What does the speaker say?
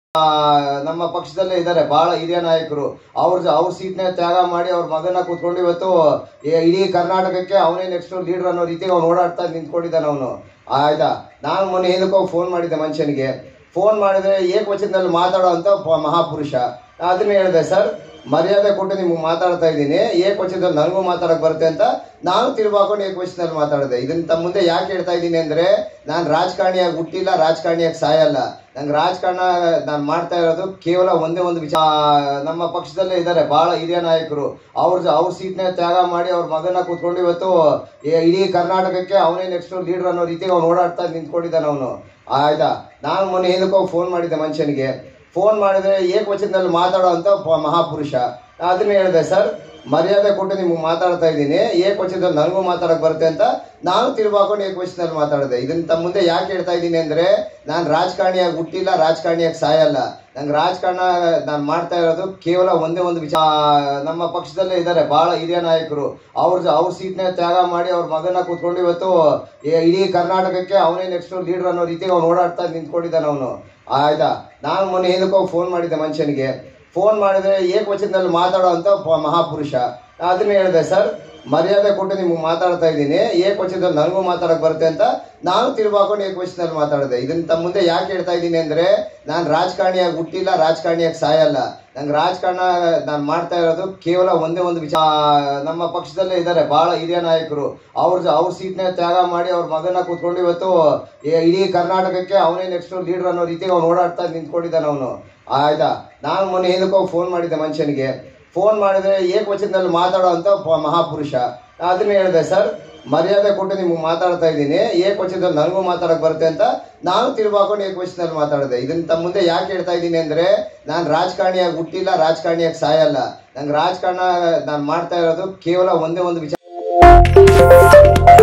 ಆ, ನಮ್ಮ ಪಕ್ಷದಲ್ಲೇ ಇದ್ದಾರೆ ಬಹಳ ಹಿರಿಯ ನಾಯಕರು ಅವ್ರ ಅವ್ರ ಸೀಟ್ನ ತ್ಯಾಗ ಮಾಡಿ ಅವ್ರ ಮಗನ ಕೂತ್ಕೊಂಡು ಇವತ್ತು ಈ- ಇಡೀ ಕರ್ನಾಟಕಕ್ಕೆ ಅವನೇ ನೆಕ್ಸ್ಟ್ ಲೀಡರ್ ಅನ್ನೋ ರೀತಿಗೆ ಅವ್ನು ಓಡಾಡ್ತಾ ನಿಂತ್ಕೊಂಡಿದ್ದಾನೆ ಅವನು ಆಯ್ತಾ ನಾನು ಮೊನ್ನೆ ಏನಕ್ಕೋ ಫೋನ್ ಮಾಡಿದ್ದೆ ಮನುಷ್ಯನಿಗೆ ಫೋನ್ ಮಾಡಿದ್ರೆ ಏಕವಚನದಲ್ಲಿ ಮಾತಾಡೋ ಅಂತ ಪ- ಮಹಾಪುರುಷ ಅದನ್ನ ಹೇಳಿದೆ ಸರ್ ಮರ್ಯಾದೆ ಕೊಟ್ಟು ನಿಮ್ಗೆ ಮಾತಾಡ್ತಾ ಇದ್ದೀನಿ ಏಕವಚನದಲ್ಲಿ ನನಗೂ ಮಾತಾಡಕ್ ಬರುತ್ತೆ ಅಂತ ನಾನು ತಿರುವಾಕೊಂಡು ಏಕವಚನದಲ್ಲಿ ಮಾತಾಡಿದೆ ಇದನ್ನ ತಮ್ಮ ಮುಂದೆ ಯಾಕೆ ಹೇಳ್ತಾ ಇದ್ದೀನಿ ಅಂದ್ರೆ ನಾನು ರಾಜಕಾರಣಿಯಾಗಿ ಹುಟ್ಟಿಲ್ಲ ರಾಜಕಾರಣಿಯಾಗಿ ಸಾಯಲ್ಲ ನಂಗೆ ರಾಜಕಾರಣ ನಾನು ಮಾಡ್ತಾ ಇರೋದು ಕೇವಲ ಒಂದೇ ಒಂದು ವಿಚಾರ ನಮ್ಮ ಪಕ್ಷದಲ್ಲೇ ಇದ್ದಾರೆ ಬಹಳ ಹಿರಿಯ ನಾಯಕರು ಅವ್ರ ಅವ್ರ ಸೀಟ್ನ ತ್ಯಾಗ ಮಾಡಿ ಅವ್ರ ಮಗನ ಕೂತ್ಕೊಂಡು ಇವತ್ತು ಈ- ಇಡೀ ಕರ್ನಾಟಕಕ್ಕೆ ಅವನೇ ನೆಕ್ಸ್ಟ್ ಲೀಡರ್ ಅನ್ನೋ ರೀತಿಗೆ ಅವ್ನು ಓಡಾಡ್ತಾ ನಿಂತ್ಕೊಂಡಿದ್ದಾನೆ ಅವನು ಆಯ್ತಾ ನಾನು ಮೊನ್ನೆ ಏನಕ್ಕೋ ಫೋನ್ ಮಾಡಿದ್ದೆ ಮನುಷ್ಯನಿಗೆ ಫೋನ್ ಮಾಡಿದ್ರೆ ಏಕವಚನದಲ್ಲಿ ಮಾತಾಡೋ ಅಂತ ಪ- ಮಹಾಪುರುಷ ಅದನ್ನ ಹೇಳಿದೆ ಸರ್ ಮರ್ಯಾದೆ ಕೊಟ್ಟು ನಿಮ್ಗೆ ಮಾತಾಡ್ತಾ ಇದ್ದೀನಿ ಏಕವಚನದಲ್ಲಿ ನನಗೂ ಮಾತಾಡಕ್ ಬರುತ್ತೆ ಅಂತ ನಾನು ತಿರುವಾಕೊಂಡು ಏಕವಚನದಲ್ಲಿ ಮಾತಾಡಿದೆ ಇದನ್ನ ತಮ್ಮ ಮುಂದೆ ಯಾಕೆ ಹೇಳ್ತಾ ಇದ್ದೀನಿ ಅಂದ್ರೆ ನಾನು ರಾಜಕಾರಣಿಯಾಗಿ ಹುಟ್ಟಿಲ್ಲ ರಾಜಕಾರಣಿಯಾಗಿ ಸಾಯಲ್ಲ ನಂಗೆ ರಾಜಕಾರಣ ನಾನು ಮಾಡ್ತಾ ಇರೋದು ಕೇವಲ ಒಂದೇ ಒಂದು ವಿಚಾರ ನಮ್ಮ ಪಕ್ಷದಲ್ಲೇ ಇದ್ದಾರೆ ಬಹಳ ಹಿರಿಯ ನಾಯಕರು ಅವ್ರ ಅವ್ರ ಸೀಟ್ನ ತ್ಯಾಗ ಮಾಡಿ ಅವ್ರ ಮಗನ ಕೂತ್ಕೊಂಡು ಇವತ್ತು ಈ- ಇಡೀ ಕರ್ನಾಟಕಕ್ಕೆ ಅವನೇ ನೆಕ್ಸ್ಟ್ ಲೀಡರ್ ಅನ್ನೋ ರೀತಿಗೆ ಅವ್ನು ಓಡಾಡ್ತಾ ನಿಂತ್ಕೊಂಡಿದ್ದಾನೆ ಅವನು ಆಯ್ತಾ ನಾನು ಮೊನ್ನೆ ಏನಕ್ಕೋ ಫೋನ್ ಮಾಡಿದ್ದೆ ಮನುಷ್ಯನಿಗೆ ಫೋನ್ ಮಾಡಿದ್ರೆ ಏಕವಚನದಲ್ಲಿ ಮಾತಾಡೋ ಅಂತ ಪ- ಮಹಾಪುರುಷ ಅದನ್ನ ಹೇಳಿದೆ ಸರ್ ಮರ್ಯಾದೆ ಕೊಟ್ಟು ನಿಮ್ಗೆ ಮಾತಾಡ್ತಾ ಇದ್ದೀನಿ ಏಕವಚನದಲ್ಲಿ ನನಗೂ ಮಾತಾಡಕ್ ಬರುತ್ತೆ ಅಂತ ನಾನು ತಿರುವಾಕೊಂಡು ಏಕವಚನದಲ್ಲಿ ಮಾತಾಡಿದೆ ಇದನ್ನ ತಮ್ಮ ಮುಂದೆ ಯಾಕೆ ಹೇಳ್ತಾ ಇದ್ದೀನಿ ಅಂದ್ರೆ ನಾನು ರಾಜಕಾರಣಿಯಾಗಿ ಹುಟ್ಟಿಲ್ಲ ರಾಜಕಾರಣಿಯಾಗಿ ಸಾಯಲ್ಲ ನಂಗೆ ರಾಜಕಾರಣ ನಾನು ಮಾಡ್ತಾ ಇರೋದು ಕೇವಲ ಒಂದೇ ಒಂದು ವಿಚಾರ ನಮ್ಮ ಪಕ್ಷದಲ್ಲೇ ಇದ್ದಾರೆ ಬಹಳ ಹಿರಿಯ ನಾಯಕರು ಅವ್ರ ಅವ್ರ ಸೀಟ್ನ ತ್ಯಾಗ ಮಾಡಿ ಅವ್ರ ಮಗನ ಕೂತ್ಕೊಂಡು ಇವತ್ತು ಈ- ಇಡೀ ಕರ್ನಾಟಕಕ್ಕೆ ಅವನೇ ನೆಕ್ಸ್ಟ್ ಲೀಡರ್ ಅನ್ನೋ ರೀತಿಗೆ ಅವ್ನು ಓಡಾಡ್ತಾ ನಿಂತ್ಕೊಂಡಿದ್ದಾನೆ ಅವನು ಆಯ್ತಾ ನಾನು ಮೊನ್ನೆ ಏನಕ್ಕೋ ಫೋನ್ ಮಾಡಿದ್ದೆ ಮನುಷ್ಯನಿಗೆ ಫೋನ್ ಮಾಡಿದ್ರೆ ಏಕವಚನದಲ್ಲಿ ಮಾತಾಡೋ ಅಂತ ಪ- ಮಹಾಪುರುಷ ಅದನ್ನ ಹೇಳಿದೆ ಸರ್ ಮರ್ಯಾದೆ ಕೊಟ್ಟು ನಿಮ್ಗೆ ಮಾತಾಡ್ತಾ ಇದ್ದೀನಿ ಏಕವಚನದಲ್ಲಿ ನನಗೂ ಮಾತಾಡಕ್ ಬರುತ್ತೆ ಅಂತ ನಾನು ತಿರುವಾಕೊಂಡು ಏಕವಚನದಲ್ಲಿ ಮಾತಾಡಿದೆ ಇದನ್ನ ತಮ್ಮ ಮುಂದೆ ಯಾಕೆ ಹೇಳ್ತಾ ಇದ್ದೀನಿ ಅಂದ್ರೆ ನಾನು ರಾಜಕಾರಣಿಯಾಗಿ ಹುಟ್ಟಿಲ್ಲ ರಾಜಕಾರಣಿಯಾಗಿ ಸಾಯಲ್ಲ ನಂಗೆ ರಾಜಕಾರಣ ನಾನು ಮಾಡ್ತಾ ಇರೋದು ಕೇವಲ ಒಂದೇ ಒಂದು ವಿಚಾರ